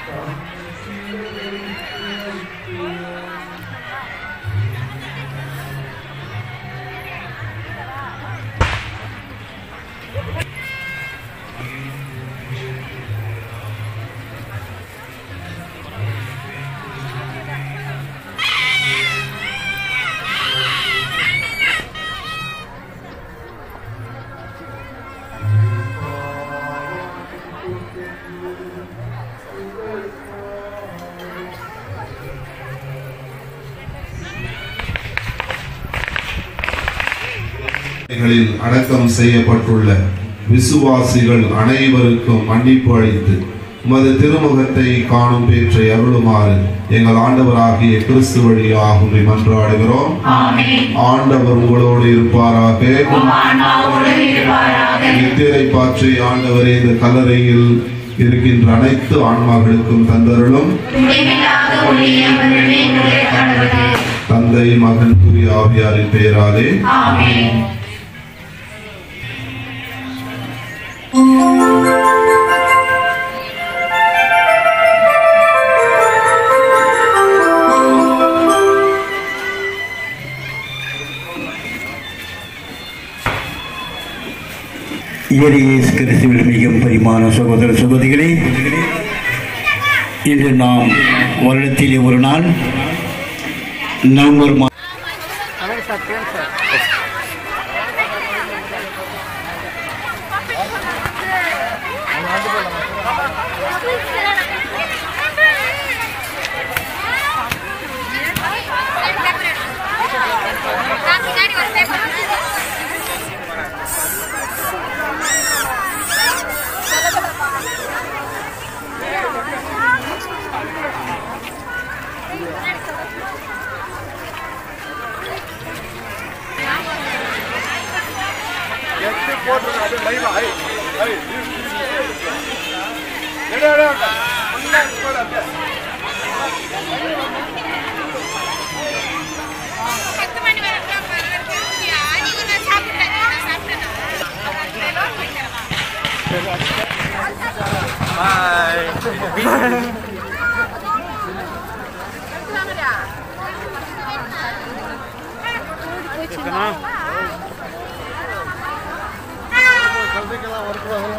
களில் அடக்கம் செய்யப்பட்டுள்ள விசுவாசிகள் அனைவருக்கும் மன்னிப்பு அளித்து உமது திருமுகத்தை காணும் பேற்றை அருளுமாறு எங்கள் ஆண்டவராகிய கிறிஸ்து வழியாக உம்மை மன்றாடுகிறோம் ஆண்டவர் உங்களோடு இருப்பாராக நித்திரை பாற்றி ஆண்டவரே இந்த கல்லறையில் இருக்கின்ற அனைத்து ஆன்மாக்களுக்கும் தந்தருளும் தந்தை மகன் தூய ஆவியாரின் பெயராலே இயேசு கிறிஸ்துவில் மிகவும் பரிமாண சகோதர சகோதரிகளே இன்று நாம் வருடத்திலே ஒரு நாள் நவம்பர் மா பின்னாடி ஒரு பேப்பர் பத்து மணி வரைக்கும் அடி நான் சாப்பிட்டேன் நான் சாப்பிட்டேன் கல்விக்கெல்லாம் ஒர்க்